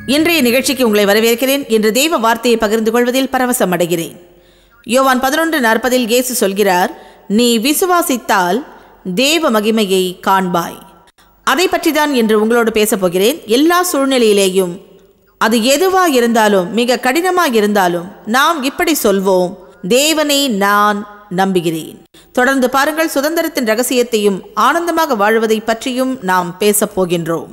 இன்றைய நிகழ்ச்சிக்கு உங்களை வரவேற்கிறேன் இன்று தெய்வ வார்த்தையை பகிர்ந்து கொள்வதில் பரவசம் அடைகிறேன் யோவான் பதினொன்று நாற்பதில் இயேசு சொல்கிறார் நீ விசுவாசித்தால் தேவ மகிமையை காண்பாய் அதை பற்றி தான் இன்று உங்களோடு பேசப் போகிறேன் எல்லா சூழ்நிலையிலேயும் அது எதுவா இருந்தாலும் மிக கடினமாக இருந்தாலும் நாம் இப்படி சொல்வோம் தேவனை நான் நம்புகிறேன் தொடர்ந்து பாருங்கள் சுதந்திரத்தின் ரகசியத்தையும் ஆனந்தமாக வாழ்வதை பற்றியும் நாம் பேசப் போகின்றோம்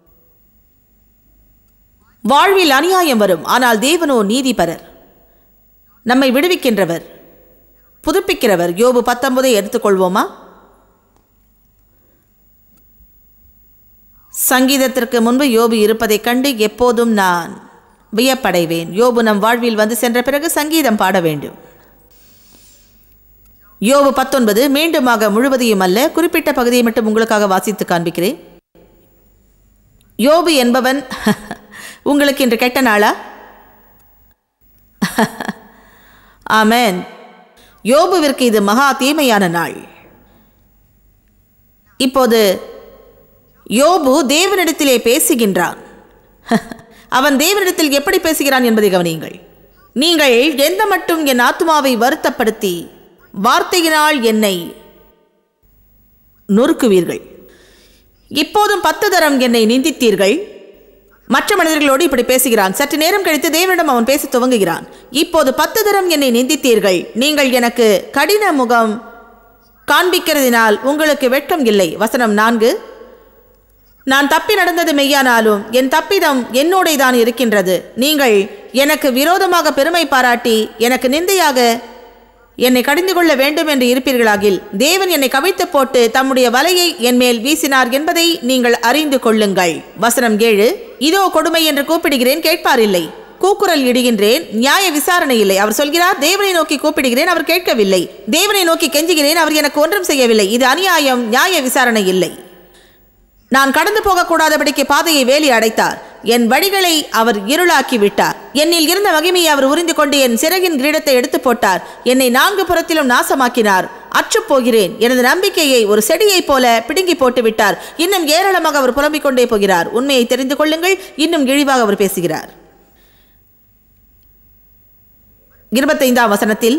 வாழ்வில் அநியாயம் வரும் ஆனால் தேவனோ நீதிபரர் நம்மை விடுவிக்கின்றவர் புதுப்பிக்கிறவர் யோபு பத்தொன்பதை எடுத்துக்கொள்வோமா சங்கீதத்திற்கு முன்பு யோபு இருப்பதைக் கண்டு எப்போதும் நான் வியப்படைவேன் யோபு நம் வாழ்வில் வந்து சென்ற பிறகு சங்கீதம் பாட வேண்டும் யோபு பத்தொன்பது மீண்டுமாக முழுவதையும் அல்ல குறிப்பிட்ட பகுதியை மட்டும் உங்களுக்காக வாசித்து காண்பிக்கிறேன் யோபு என்பவன் உங்களுக்கு இன்று கெட்ட நாளா ஆமென் யோபுவிற்கு இது மகா தீமையான நாள் இப்போது யோபு தேவனிடத்திலே பேசுகின்றான் அவன் தேவனிடத்தில் எப்படி பேசுகிறான் என்பதை கவனியுங்கள் நீங்கள் எந்த மட்டும் என் ஆத்மாவை வருத்தப்படுத்தி வார்த்தையினால் என்னை நொறுக்குவீர்கள் இப்போதும் பத்து தரம் என்னை நிந்தித்தீர்கள் மற்ற மனிதர்களோடு இப்படி பேசுகிறான் சற்று நேரம் கழித்து தேவனிடம் அவன் பேச துவங்குகிறான் இப்போது பத்து தரம் என்னை நிந்தித்தீர்கள் நீங்கள் எனக்கு கடின முகம் காண்பிக்கிறதினால் உங்களுக்கு வெட்கம் இல்லை வசனம் நான்கு நான் தப்பி நடந்தது மெய்யானாலும் என் தப்பிதம் என்னோடே தான் இருக்கின்றது நீங்கள் எனக்கு விரோதமாக பெருமை பாராட்டி எனக்கு நிந்தையாக என்னை கடிந்து கொள்ள வேண்டும் என்று இருப்பீர்களாகில் தேவன் என்னை கவிழ்த்து போட்டு தம்முடைய வலையை என் மேல் வீசினார் என்பதை நீங்கள் அறிந்து கொள்ளுங்கள் வசனம் ஏழு இதோ கொடுமை என்று கூப்பிடுகிறேன் கேட்பார் இல்லை கூக்குரல் இடுகின்றேன் நியாய விசாரணை இல்லை அவர் சொல்கிறார் தேவனை நோக்கி கூப்பிடுகிறேன் அவர் கேட்கவில்லை தேவனை நோக்கி கெஞ்சுகிறேன் அவர் எனக்கு ஒன்றும் செய்யவில்லை இது அநியாயம் நியாய விசாரணை இல்லை நான் கடந்து போகக்கூடாதபடிக்கு பாதையை வேலி அடைத்தார் என் வழிகளை அவர் இருளாக்கி விட்டார் என்னில் இருந்த மகிமையை அவர் உறிந்து கொண்டு என் சிறகின் கிரீடத்தை எடுத்து போட்டார் என்னை நான்கு புறத்திலும் நாசமாக்கினார் அற்றுப் போகிறேன் எனது நம்பிக்கையை ஒரு செடியைப் போல பிடுங்கி போட்டு விட்டார் இன்னும் ஏராளமாக அவர் புலம்பிக் கொண்டே போகிறார் உண்மையை தெரிந்து கொள்ளுங்கள் இன்னும் இழிவாக அவர் பேசுகிறார் இருபத்தைந்தாம் வசனத்தில்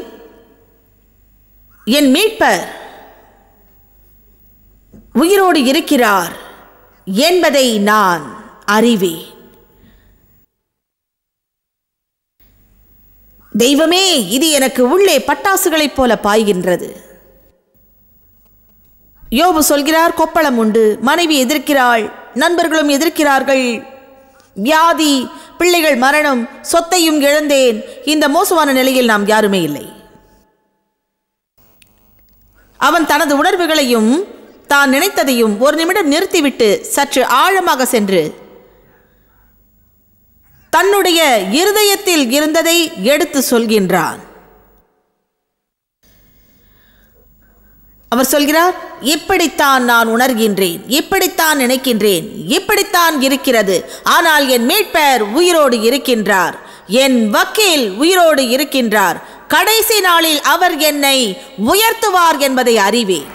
என் மீட்பர் உயிரோடு இருக்கிறார் என்பதை நான் அறிவேன் தெய்வமே இது எனக்கு உள்ளே பட்டாசுகளைப் போல பாய்கின்றது யோபு சொல்கிறார் கொப்பளம் உண்டு மனைவி எதிர்க்கிறாள் நண்பர்களும் எதிர்க்கிறார்கள் வியாதி பிள்ளைகள் மரணம் சொத்தையும் இழந்தேன் இந்த மோசமான நிலையில் நாம் யாருமே இல்லை அவன் தனது உணர்வுகளையும் தான் நினைத்ததையும் ஒரு நிமிடம் நிறுத்திவிட்டு சற்று ஆழமாக சென்று தன்னுடைய இருதயத்தில் இருந்ததை எடுத்து சொல்கின்றான் அவர் சொல்கிறார் இப்படித்தான் நான் உணர்கின்றேன் இப்படித்தான் நினைக்கின்றேன் இப்படித்தான் இருக்கிறது ஆனால் என் மீட்பர் உயிரோடு இருக்கின்றார் என் வக்கீல் உயிரோடு இருக்கின்றார் கடைசி நாளில் அவர் என்னை உயர்த்துவார் என்பதை அறிவேன்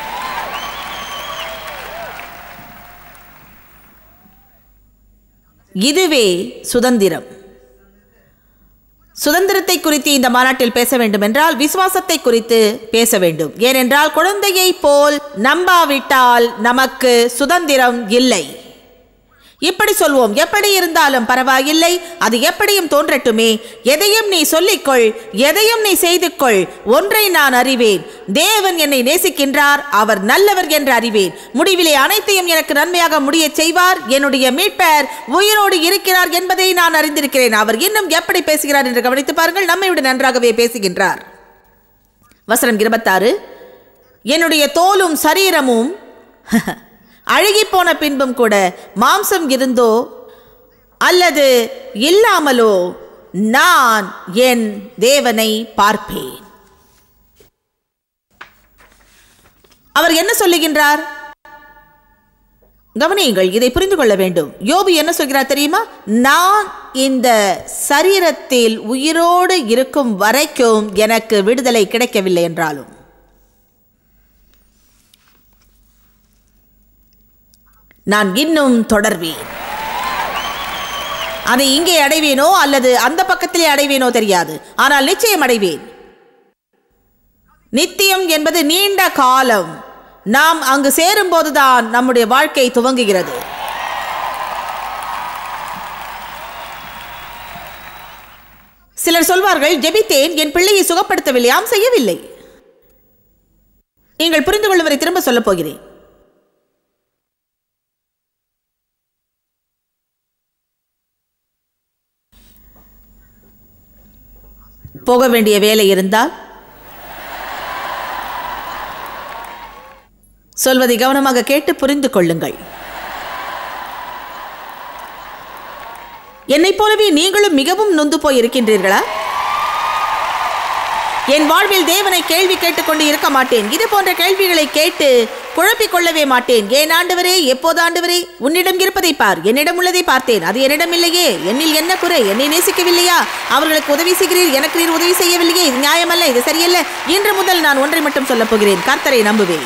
இதுவே சுதந்திரம் சுதந்திரத்தை குறித்து இந்த மாநாட்டில் பேச வேண்டும் என்றால் விசுவாசத்தை குறித்து பேச வேண்டும் ஏனென்றால் குழந்தையை போல் நம்பாவிட்டால் நமக்கு சுதந்திரம் இல்லை இப்படி சொல்வோம் எப்படி இருந்தாலும் பரவாயில்லை அது எப்படியும் தோன்றட்டுமே எதையும் நீ சொல்லிக்கொள் எதையும் நீ செய்து கொள் ஒன்றை நான் அறிவேன் தேவன் என்னை நேசிக்கின்றார் அவர் நல்லவர் என்று அறிவேன் முடிவிலே அனைத்தையும் எனக்கு நன்மையாக முடியச் செய்வார் என்னுடைய மீட்பர் உயிரோடு இருக்கிறார் என்பதை நான் அறிந்திருக்கிறேன் அவர் இன்னும் எப்படி பேசுகிறார் என்று கவனித்து பாருங்கள் நம்மை விட நன்றாகவே பேசுகின்றார் வசனம் இருபத்தாறு என்னுடைய தோலும் சரீரமும் அழுகி போன பின்பும் கூட மாம்சம் இருந்தோ அல்லது இல்லாமலோ நான் என் தேவனை பார்ப்பேன் அவர் என்ன சொல்லுகின்றார் கவனியுங்கள் இதை புரிந்து கொள்ள வேண்டும் யோபு என்ன சொல்கிறார் தெரியுமா நான் இந்த சரீரத்தில் உயிரோடு இருக்கும் வரைக்கும் எனக்கு விடுதலை கிடைக்கவில்லை என்றாலும் நான் இன்னும் தொடர்வேன் அதை இங்கே அடைவேனோ அல்லது அந்த பக்கத்திலே அடைவேனோ தெரியாது ஆனால் நிச்சயம் அடைவேன் நித்தியம் என்பது நீண்ட காலம் நாம் அங்கு சேரும்போதுதான் நம்முடைய வாழ்க்கை துவங்குகிறது சிலர் சொல்வார்கள் ஜெபித்தேன் என் பிள்ளையை சுகப்படுத்தவில்லையாம் செய்யவில்லை நீங்கள் புரிந்து கொள்வதை திரும்ப சொல்லப் போகிறேன் போக வேண்டிய வேலை இருந்தால் சொல்வதை கவனமாக கேட்டு புரிந்து கொள்ளுங்கள் என்னைப் போலவே நீங்களும் மிகவும் நொந்து போய் இருக்கின்றீர்களா என் வாழ்வில் தேவனை கேள்வி கேட்டுக்கொண்டு இருக்க மாட்டேன் இது போன்ற கேள்விகளை கேட்டு குழப்பிக் கொள்ளவே மாட்டேன் ஏன் ஆண்டவரே எப்போது ஆண்டவரே உன்னிடம் இருப்பதை பார் என்னிடம் உள்ளதை பார்த்தேன் அது என்னிடம் இல்லையே என்னில் என்ன குறை என்னை நேசிக்கவில்லையா அவர்களுக்கு உதவி செய்கிறீர் எனக்கு நீர் உதவி செய்யவில்லையே இது நியாயமல்ல இது சரியல்ல இன்று முதல் நான் ஒன்றை மட்டும் சொல்லப் போகிறேன் கர்த்தரை நம்புவேன்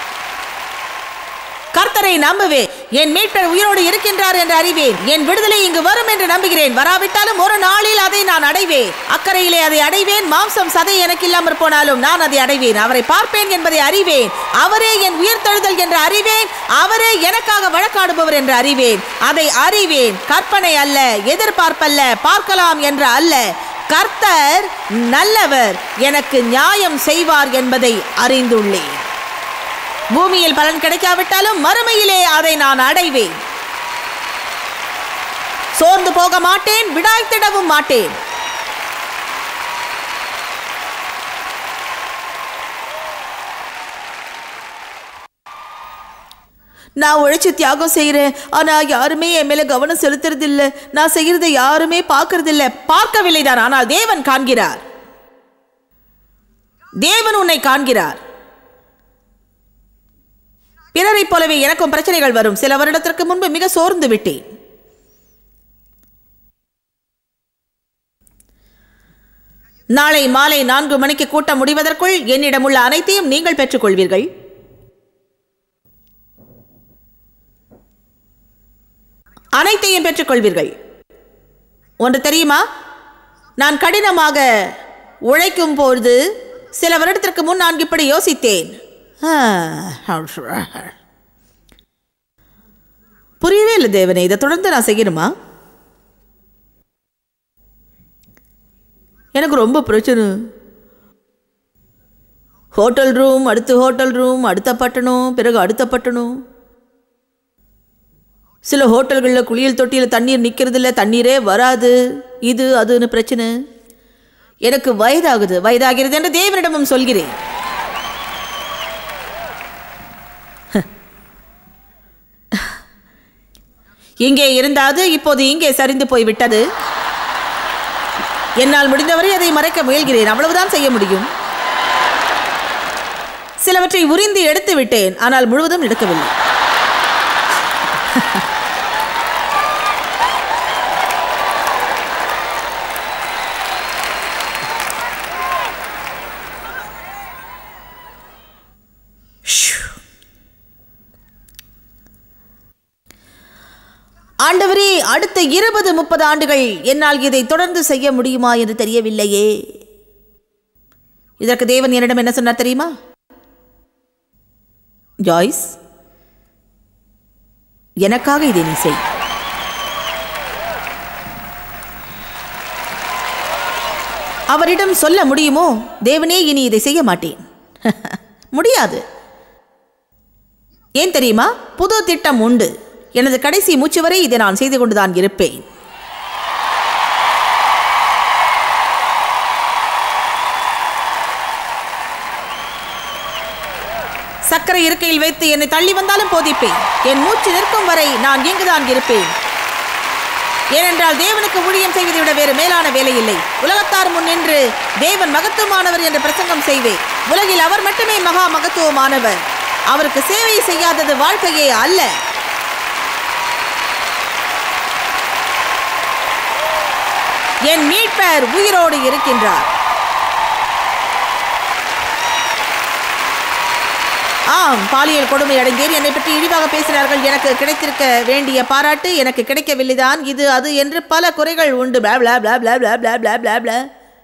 கர்த்தரை நம்புவேன் என் மீட்பர் உயிரோடு இருக்கின்றார் என்று அறிவேன் என் விடுதலை இங்கு வரும் என்று நம்புகிறேன் வராவிட்டாலும் ஒரு நாளில் அதை நான் அடைவேன் அக்கறையிலே அதை அடைவேன் மாம்சம் சதை எனக்கு இல்லாமற் போனாலும் நான் அதை அடைவேன் அவரை பார்ப்பேன் என்பதை அறிவேன் அவரே என் உயிர்த்தெழுதல் என்று அறிவேன் அவரே எனக்காக வழக்காடுபவர் என்று அறிவேன் அதை அறிவேன் கற்பனை அல்ல எதிர்பார்ப்பல்ல பார்க்கலாம் என்று அல்ல கர்த்தர் நல்லவர் எனக்கு நியாயம் செய்வார் என்பதை அறிந்துள்ளேன் பூமியில் பலன் கிடைக்காவிட்டாலும் மறுமையிலே அதை நான் அடைவேன் சோர்ந்து போக மாட்டேன் விடாய்த்திடவும் மாட்டேன் நான் உழைச்சி தியாகம் செய்கிறேன் ஆனால் யாருமே என் மேலே கவனம் செலுத்துறது இல்ல நான் செய்கிறதை யாருமே பார்க்கறது இல்ல பார்க்கவில்லை தான் ஆனால் தேவன் காண்கிறார் தேவன் உன்னை காண்கிறார் பிறரைப் போலவே எனக்கும் பிரச்சனைகள் வரும் சில வருடத்திற்கு முன்பு மிக சோர்ந்து விட்டேன் நாளை மாலை நான்கு மணிக்கு கூட்டம் முடிவதற்குள் என்னிடம் உள்ள அனைத்தையும் நீங்கள் பெற்றுக்கொள்வீர்கள் அனைத்தையும் பெற்றுக்கொள்வீர்கள் ஒன்று தெரியுமா நான் கடினமாக உழைக்கும் போது சில வருடத்திற்கு முன் நான் இப்படி யோசித்தேன் புரியவே இல்லை தேவனே இதை தொடர்ந்து நான் செய்யணுமா எனக்கு ரொம்ப பிரச்சனை ஹோட்டல் ரூம் அடுத்து ஹோட்டல் ரூம் அடுத்த பட்டணம் பிறகு அடுத்த பட்டணம் சில ஹோட்டல்களில் குளியல் தொட்டியில் தண்ணீர் நிற்கிறதில்ல தண்ணீரே வராது இது அதுன்னு பிரச்சனை எனக்கு வயதாகுது வயதாகிறது என்று தேவனிடமும் சொல்கிறேன் இங்கே இருந்தாது இப்போது இங்கே சரிந்து போய்விட்டது என்னால் முடிந்தவரை அதை மறைக்க முயல்கிறேன் அவ்வளவுதான் செய்ய முடியும் சிலவற்றை உறிந்து எடுத்து விட்டேன் ஆனால் முழுவதும் எடுக்கவில்லை ஆண்டவரே அடுத்த இருபது முப்பது ஆண்டுகள் என்னால் இதை தொடர்ந்து செய்ய முடியுமா என்று தெரியவில்லையே இதற்கு தேவன் என்னிடம் என்ன சொன்னார் தெரியுமா ஜாய்ஸ் எனக்காக இதை நீ செய் அவரிடம் சொல்ல முடியுமோ தேவனே இனி இதை செய்ய மாட்டேன் முடியாது ஏன் தெரியுமா புது திட்டம் உண்டு எனது கடைசி மூச்சு வரை இதை நான் செய்து கொண்டுதான் இருப்பேன் சக்கரை இருக்கையில் வைத்து என்னை தள்ளி வந்தாலும் போதிப்பேன் என் மூச்சு நிற்கும் வரை நான் இங்குதான் இருப்பேன் ஏனென்றால் தேவனுக்கு ஊழியம் செய்வதை விட வேறு மேலான வேலை இல்லை உலகத்தார் முன் நின்று தேவன் மகத்துவமானவர் என்று பிரசங்கம் செய்வேன் உலகில் அவர் மட்டுமே மகா மகத்துவமானவர் அவருக்கு சேவை செய்யாதது வாழ்க்கையே அல்ல என் மீட்பர் உயிரோடு இருக்கின்றார் ஆம் பாலியல் கொடுமை அடைந்தேன் என்னை பற்றி இழிவாக பேசினார்கள் எனக்கு கிடைத்திருக்க வேண்டிய பாராட்டு எனக்கு கிடைக்கவில்லைதான் இது அது என்று பல குறைகள் உண்டு blah, blah, blah, blah, blah, blah, blah, blah, blah.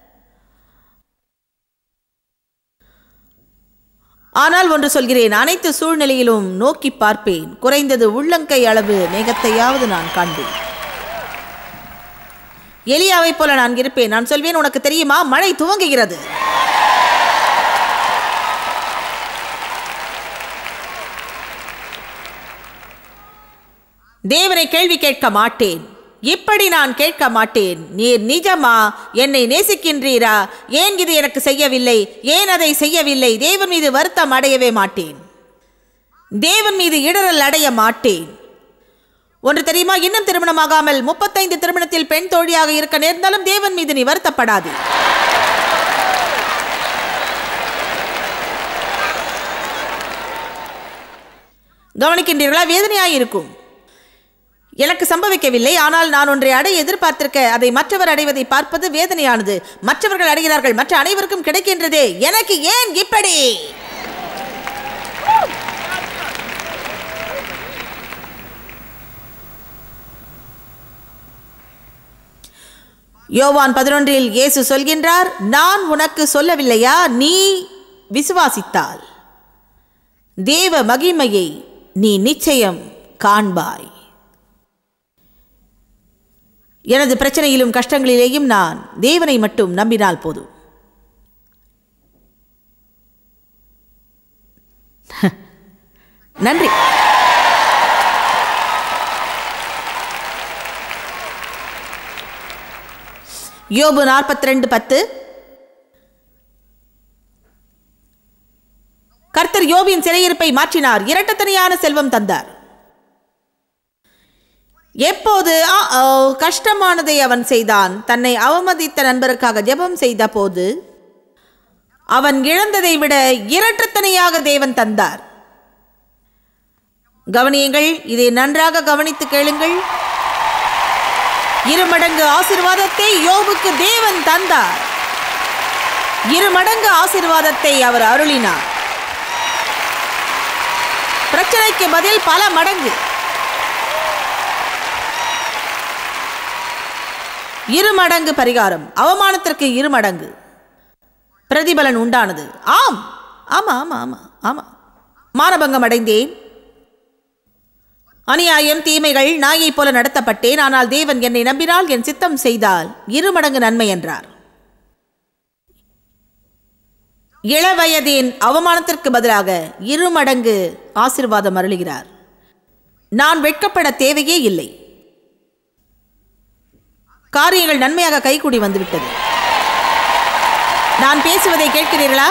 ஆனால் ஒன்று சொல்கிறேன் அனைத்து சூழ்நிலையிலும் நோக்கி பார்ப்பேன் குறைந்தது உள்ளங்கை அளவு மேகத்தையாவது நான் காண்பேன் எலியாவைப் போல நான் இருப்பேன் நான் சொல்வேன் உனக்கு தெரியுமா மழை துவங்குகிறது தேவனை கேள்வி கேட்க மாட்டேன் இப்படி நான் கேட்க மாட்டேன் நீர் நிஜமா என்னை நேசிக்கின்றீரா ஏன் இது எனக்கு செய்யவில்லை ஏன் அதை செய்யவில்லை தேவன் மீது வருத்தம் அடையவே மாட்டேன் தேவன் மீது இடரல் அடைய மாட்டேன் ஒன்று தெரியுமா இன்னும் திருமணமாகாமல் முப்பத்தைந்து திருமணத்தில் பெண் தோழியாக இருக்க நேர்ந்தாலும் தேவன் மீது நீ வருத்தப்படாது கவனிக்கின்றீர்களா வேதனையாயிருக்கும் எனக்கு சம்பவிக்கவில்லை ஆனால் நான் ஒன்றை அடைய எதிர்பார்த்திருக்க அதை மற்றவர் அடைவதை பார்ப்பது வேதனையானது மற்றவர்கள் அடைகிறார்கள் மற்ற அனைவருக்கும் கிடைக்கின்றதே எனக்கு ஏன் இப்படி யோவான் பதினொன்றில் இயேசு சொல்கின்றார் நான் உனக்கு சொல்லவில்லையா நீ விசுவாசித்தால் தேவ மகிமையை நீ நிச்சயம் காண்பாய் எனது பிரச்சனையிலும் கஷ்டங்களிலேயும் நான் தேவனை மட்டும் நம்பினால் போதும் நன்றி யோபு நாற்பத்தி ரெண்டு பத்து கர்த்தர் யோபின் சிறையிருப்பை மாற்றினார் இரட்டத்தனையான செல்வம் தந்தார் எப்போது ஆ, ஓ, கஷ்டமானதை அவன் செய்தான் தன்னை அவமதித்த நண்பருக்காக ஜெபம் செய்த போது அவன் இழந்ததை விட இரட்டத்தனையாக தேவன் தந்தார் கவனியுங்கள் இதை நன்றாக கவனித்து கேளுங்கள் இருமடங்கு ஆசீர்வாதத்தை யோபுக்கு தேவன் தந்தார் இருமடங்கு ஆசீர்வாதத்தை அவர் அருளினார் பிரச்சனைக்கு பதில் பல மடங்கு இரு மடங்கு பரிகாரம் அவமானத்திற்கு இரு மடங்கு பிரதிபலன் உண்டானது ஆம் ஆமா ஆமா ஆமா ஆமா மானபங்கம் அடைந்தேன் அநியாயம் தீமைகள் நாயைப் போல நடத்தப்பட்டேன் ஆனால் தேவன் என்னை நம்பினால் என் சித்தம் செய்தால் இரு மடங்கு நன்மை என்றார் இளவயதின் அவமானத்திற்கு பதிலாக இரு மடங்கு ஆசிர்வாதம் அருளுகிறார் நான் வெட்கப்பட தேவையே இல்லை காரியங்கள் நன்மையாக கைகூடி வந்துவிட்டது நான் பேசுவதை கேட்கிறீர்களா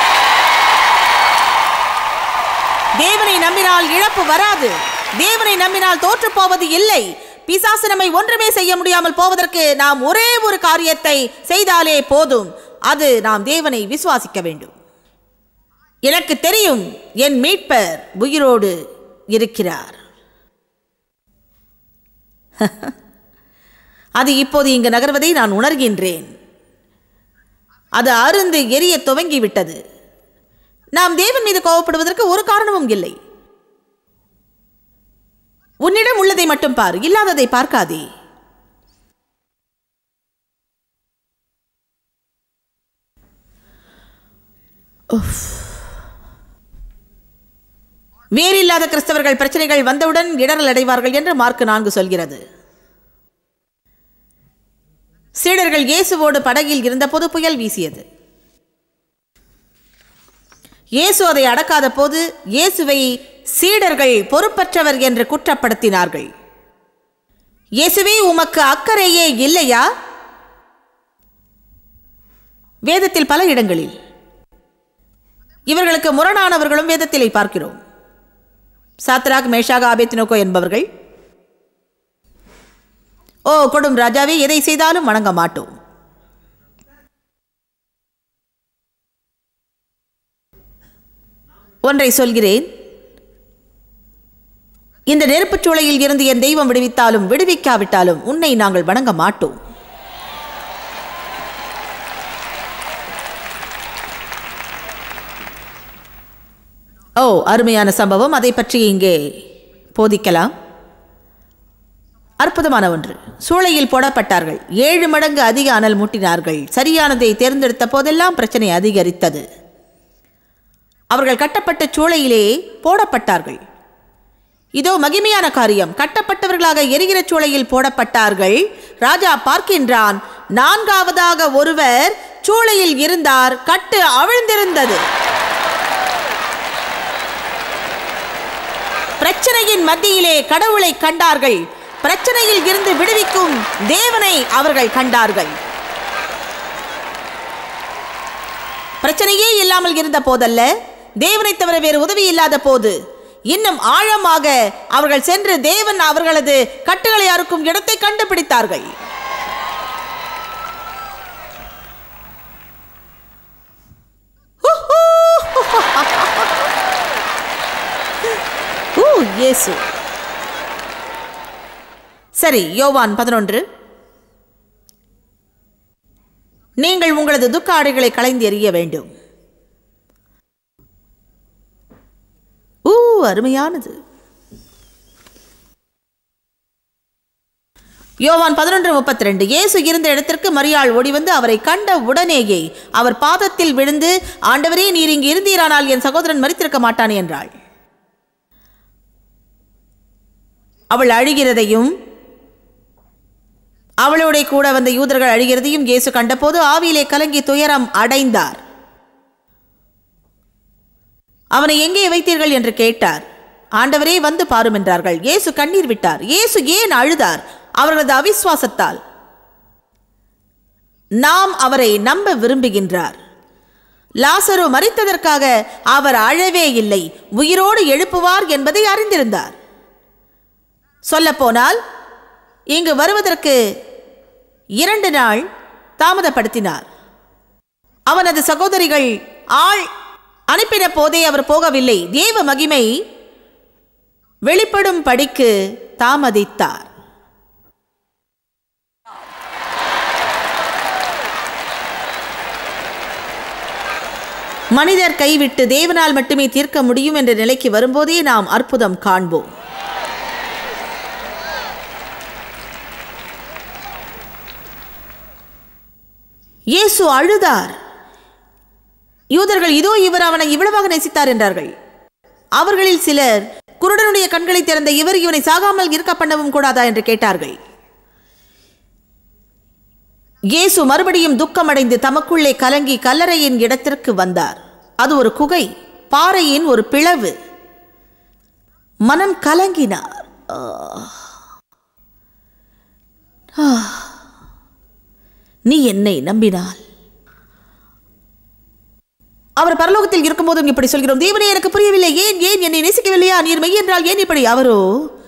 தேவனை நம்பினால் இழப்பு வராது தேவனை நம்பினால் தோற்று போவது இல்லை பிசாசு நம்மை ஒன்றுமே செய்ய முடியாமல் போவதற்கு நாம் ஒரே ஒரு காரியத்தை செய்தாலே போதும் அது நாம் தேவனை விசுவாசிக்க வேண்டும் எனக்கு தெரியும் என் மீட்பர் உயிரோடு இருக்கிறார் அது இப்போது இங்கு நகர்வதை நான் உணர்கின்றேன் அது அருந்து எரிய துவங்கிவிட்டது நாம் தேவன் மீது கோவப்படுவதற்கு ஒரு காரணமும் இல்லை உன்னிடம் உள்ளதை மட்டும் பார் இல்லாததை பார்க்காதே உஃப். வேறில்லாத கிறிஸ்தவர்கள் பிரச்சனைகள் வந்தவுடன் இடரல் அடைவார்கள் என்று மார்க் நான்கு சொல்கிறது சீடர்கள் இயேசுவோடு படகில் இருந்தபோது புயல் வீசியது இயேசு அதை அடக்காத போது இயேசுவை சீடர்கள் பொறுப்பற்றவர் என்று குற்றப்படுத்தினார்கள் இயேசுவே உமக்கு அக்கறையே இல்லையா வேதத்தில் பல இடங்களில் இவர்களுக்கு முரணானவர்களும் வேதத்திலே பார்க்கிறோம் சாத்ராக் மேஷாக ஆபேத்னோகோ என்பவர்கள் ஓ கொடும் ராஜாவே எதை செய்தாலும் வணங்க மாட்டோம் ஒன்றை சொல்கிறேன் இந்த நெருப்புச் சூளையில் இருந்து என் தெய்வம் விடுவித்தாலும் விடுவிக்காவிட்டாலும் உன்னை நாங்கள் வணங்க மாட்டோம் ஓ அருமையான சம்பவம் அதை பற்றி இங்கே போதிக்கலாம் அற்புதமான ஒன்று சூளையில் போடப்பட்டார்கள் ஏழு மடங்கு அதிக அனல் மூட்டினார்கள் சரியானதை தேர்ந்தெடுத்த போதெல்லாம் பிரச்சனை அதிகரித்தது அவர்கள் கட்டப்பட்ட சூளையிலே போடப்பட்டார்கள் இதோ மகிமையான காரியம் கட்டப்பட்டவர்களாக எரிகிற சூளையில் போடப்பட்டார்கள் ராஜா பார்க்கின்றான் நான்காவதாக ஒருவர் சூளையில் இருந்தார் கட்டு அவிழ்ந்திருந்தது பிரச்சனையின் மத்தியிலே கடவுளை கண்டார்கள் பிரச்சனையில் இருந்து விடுவிக்கும் தேவனை அவர்கள் கண்டார்கள் பிரச்சனையே இல்லாமல் இருந்த போதல்ல தேவனை தவிர வேறு உதவி இல்லாத போது இன்னும் ஆழமாக அவர்கள் சென்று தேவன் அவர்களது கட்டுகளை அறுக்கும் இடத்தை கண்டுபிடித்தார்கள் ஊ, இயேசு சரி யோவான் பதினொன்று நீங்கள் உங்களது துக்க ஆடைகளை களைந்து எறிய வேண்டும் ஊ அருமையானது யோவான் பதினொன்று முப்பத்தி ரெண்டு இயேசு இருந்த இடத்திற்கு மரியாள் ஓடி வந்து அவரை கண்ட உடனேயே அவர் பாதத்தில் விழுந்து ஆண்டவரே நீர் இங்கு இருந்தீரானால் என் சகோதரன் மறித்திருக்க மாட்டான் என்றாள் அவள் அழுகிறதையும் அவளோட கூட வந்த யூதர்கள் அழுகிறதையும் இயேசு கண்டபோது ஆவியிலே கலங்கி துயரம் அடைந்தார் அவனை எங்கே வைத்தீர்கள் என்று கேட்டார் ஆண்டவரே வந்து பாரும் என்றார்கள் இயேசு கண்ணீர் விட்டார் இயேசு ஏன் அழுதார் அவர்களது அவிசுவாசத்தால் நாம் அவரை நம்ப விரும்புகின்றார் லாசரு மறித்ததற்காக அவர் அழவே இல்லை உயிரோடு எழுப்புவார் என்பதை அறிந்திருந்தார் சொல்லப்போனால் இங்கு வருவதற்கு இரண்டு நாள் தாமதப்படுத்தினார் அவனது சகோதரிகள் ஆள் அனுப்பின போதே அவர் போகவில்லை தேவ மகிமை வெளிப்படும் படிக்கு தாமதித்தார் மனிதர் கைவிட்டு தேவனால் மட்டுமே தீர்க்க முடியும் என்ற நிலைக்கு வரும்போதே நாம் அற்புதம் காண்போம் இயேசு அழுதார் யூதர்கள் இதோ இவர் அவனை இவ்வளவாக நேசித்தார் என்றார்கள் அவர்களில் சிலர் குருடனுடைய கண்களை திறந்த இவர் இவனை சாகாமல் இருக்க பண்ணவும் கூடாதா என்று கேட்டார்கள் இயேசு மறுபடியும் துக்கமடைந்து தமக்குள்ளே கலங்கி கல்லறையின் இடத்திற்கு வந்தார் அது ஒரு குகை பாறையின் ஒரு பிளவு மனம் கலங்கினார் ஆ. ஆ. நீ என்னை நம்பினால் அவர் பரலோகத்தில் இருக்கும்போதும் இப்படி சொல்கிறோம் தேவனே எனக்கு புரியவில்லை ஏன் ஏன் என்னை நேசிக்கவில்லையா நீர் மெய் என்றால் ஏன் இப்படி அவரோ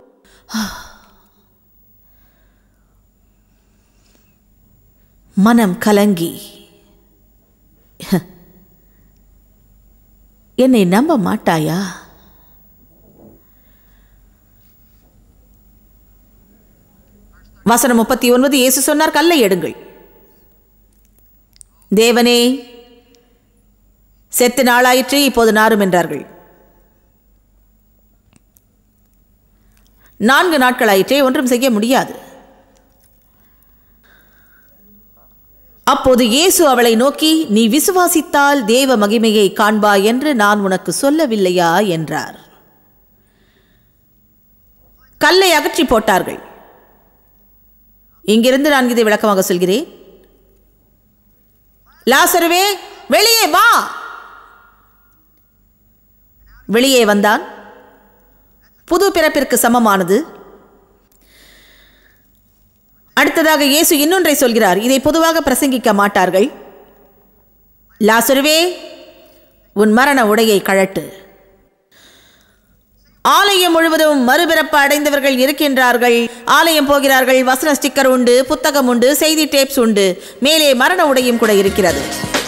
மனம் கலங்கி என்னை நம்ப மாட்டாயா வசனம் முப்பத்தி ஒன்பது இயேசு சொன்னார் கல்லை எடுங்கள் தேவனே செத்து நாளாயிற்று இப்போது நாரும் என்றார்கள் நான்கு நாட்களாயிற்றே ஒன்றும் செய்ய முடியாது அப்போது இயேசு அவளை நோக்கி நீ விசுவாசித்தால் தேவ மகிமையை காண்பாய் என்று நான் உனக்கு சொல்லவில்லையா என்றார் கல்லை அகற்றி போட்டார்கள் இங்கிருந்து நான் இதை விளக்கமாக சொல்கிறேன் லாசருவே வெளியே வா வெளியே வந்தான் புது பிறப்பிற்கு சமமானது அடுத்ததாக இயேசு இன்னொன்றை சொல்கிறார் இதை பொதுவாக பிரசங்கிக்க மாட்டார்கள் லாசருவே உன் மரண உடையை கழட்டு ஆலயம் முழுவதும் மறுபிறப்பு அடைந்தவர்கள் இருக்கின்றார்கள் ஆலயம் போகிறார்கள் வசன ஸ்டிக்கர் உண்டு புத்தகம் உண்டு செய்தி டேப்ஸ் உண்டு மேலே மரண உடையும் கூட இருக்கிறது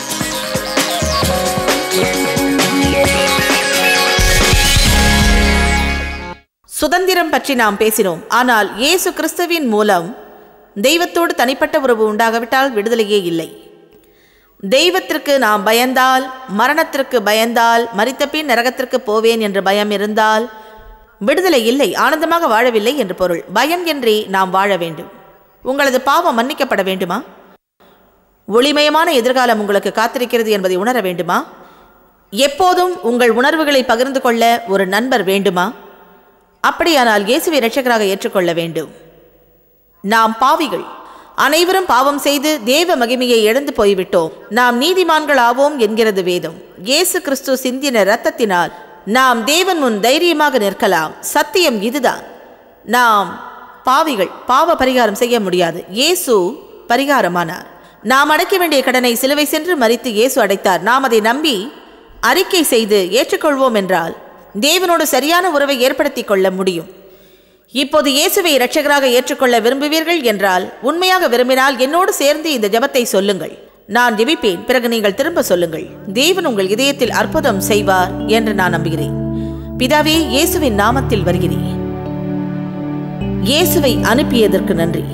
சுதந்திரம் பற்றி நாம் பேசினோம் ஆனால் இயேசு கிறிஸ்துவின் மூலம் தெய்வத்தோடு தனிப்பட்ட உறவு உண்டாகாவிட்டால் விடுதலையே இல்லை தெய்வத்திற்கு நாம் பயந்தால் மரணத்திற்கு பயந்தால் மரித்த பின் நரகத்திற்கு போவேன் என்று பயம் இருந்தால் விடுதலை இல்லை ஆனந்தமாக வாழவில்லை என்று பொருள் பயம் என்றே நாம் வாழ வேண்டும் உங்களது பாவம் மன்னிக்கப்பட வேண்டுமா ஒளிமயமான எதிர்காலம் உங்களுக்கு காத்திருக்கிறது என்பதை உணர வேண்டுமா எப்போதும் உங்கள் உணர்வுகளை பகிர்ந்து கொள்ள ஒரு நண்பர் வேண்டுமா அப்படியானால் இயேசுவை இரட்சகராக ஏற்றுக்கொள்ள வேண்டும் நாம் பாவிகள் அனைவரும் பாவம் செய்து தேவ மகிமையை இழந்து போய்விட்டோம் நாம் நீதிமான்கள் ஆவோம் என்கிறது வேதம் இயேசு கிறிஸ்து சிந்தின இரத்தத்தினால் நாம் தேவன் முன் தைரியமாக நிற்கலாம் சத்தியம் இதுதான் நாம் பாவிகள் பாவ பரிகாரம் செய்ய முடியாது இயேசு பரிகாரமானார் நாம் அடைக்க வேண்டிய கடனை சிலுவை சென்று மறித்து இயேசு அடைத்தார் நாம் அதை நம்பி அறிக்கை செய்து ஏற்றுக்கொள்வோம் என்றால் தேவனோடு சரியான உறவை ஏற்படுத்திக் கொள்ள முடியும் இப்போது இயேசுவை இரட்சகராக ஏற்றுக்கொள்ள விரும்புவீர்கள் என்றால் உண்மையாக விரும்பினால் என்னோடு சேர்ந்து இந்த ஜெபத்தை சொல்லுங்கள் நான் ஜெபிப்பேன் பிறகு நீங்கள் திரும்ப சொல்லுங்கள் தேவன் உங்கள் இதயத்தில் அற்புதம் செய்வார் என்று நான் நம்புகிறேன் பிதாவே இயேசுவின் நாமத்தில் வருகிறேன் இயேசுவை அனுப்பியதற்கு நன்றி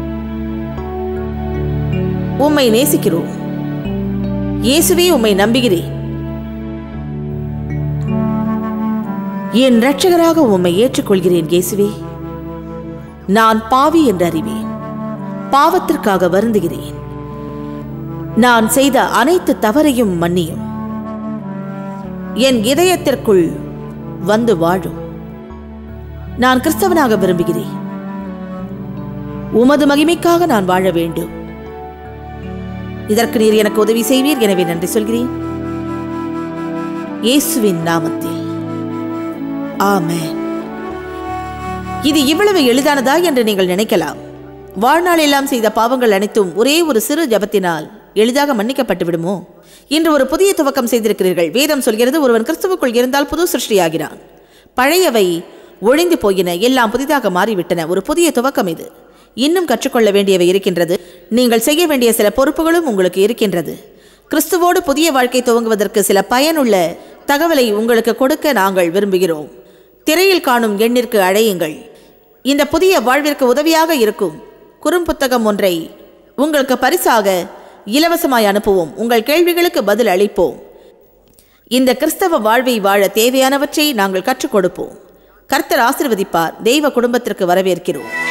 உம்மை நேசிக்கிறோம் இயேசுவே உம்மை நம்புகிறேன் என் இரட்சகராக உம்மை ஏற்றுக்கொள்கிறேன் இயேசுவே நான் பாவி என்று அறிவேன் பாவத்திற்காக வருந்துகிறேன் நான் செய்த அனைத்து தவறையும் மன்னியும் என் இதயத்திற்குள் வந்து வாழும் நான் கிறிஸ்தவனாக விரும்புகிறேன் உமது மகிமைக்காக நான் வாழ வேண்டும் இதற்கு நீர் எனக்கு உதவி செய்வீர் எனவே நன்றி சொல்கிறேன் இயேசுவின் நாமத்தில் ஆமென் இது இவ்வளவு எளிதானதா என்று நீங்கள் நினைக்கலாம் வாழ்நாள் எல்லாம் செய்த பாவங்கள் அனைத்தும் ஒரே ஒரு சிறு ஜபத்தினால் எளிதாக மன்னிக்கப்பட்டு விடுமோ இன்று ஒரு புதிய துவக்கம் செய்திருக்கிறீர்கள் வேதம் சொல்கிறது ஒருவன் கிறிஸ்துவுக்குள் இருந்தால் புது சிருஷ்டியாகிறான் பழையவை ஒழிந்து போயின எல்லாம் புதிதாக மாறிவிட்டன ஒரு புதிய துவக்கம் இது இன்னும் கற்றுக்கொள்ள வேண்டியவை இருக்கின்றது நீங்கள் செய்ய வேண்டிய சில பொறுப்புகளும் உங்களுக்கு இருக்கின்றது கிறிஸ்துவோடு புதிய வாழ்க்கை துவங்குவதற்கு சில பயனுள்ள தகவலை உங்களுக்கு கொடுக்க நாங்கள் விரும்புகிறோம் திரையில் காணும் எண்ணிற்கு அழையுங்கள் இந்த புதிய வாழ்விற்கு உதவியாக இருக்கும் குறும்புத்தகம் ஒன்றை உங்களுக்கு பரிசாக இலவசமாய் அனுப்புவோம் உங்கள் கேள்விகளுக்கு பதில் அளிப்போம் இந்த கிறிஸ்தவ வாழ்வை வாழ தேவையானவற்றை நாங்கள் கற்றுக் கொடுப்போம் கர்த்தர் ஆசிர்வதிப்பார் தெய்வ குடும்பத்திற்கு வரவேற்கிறோம்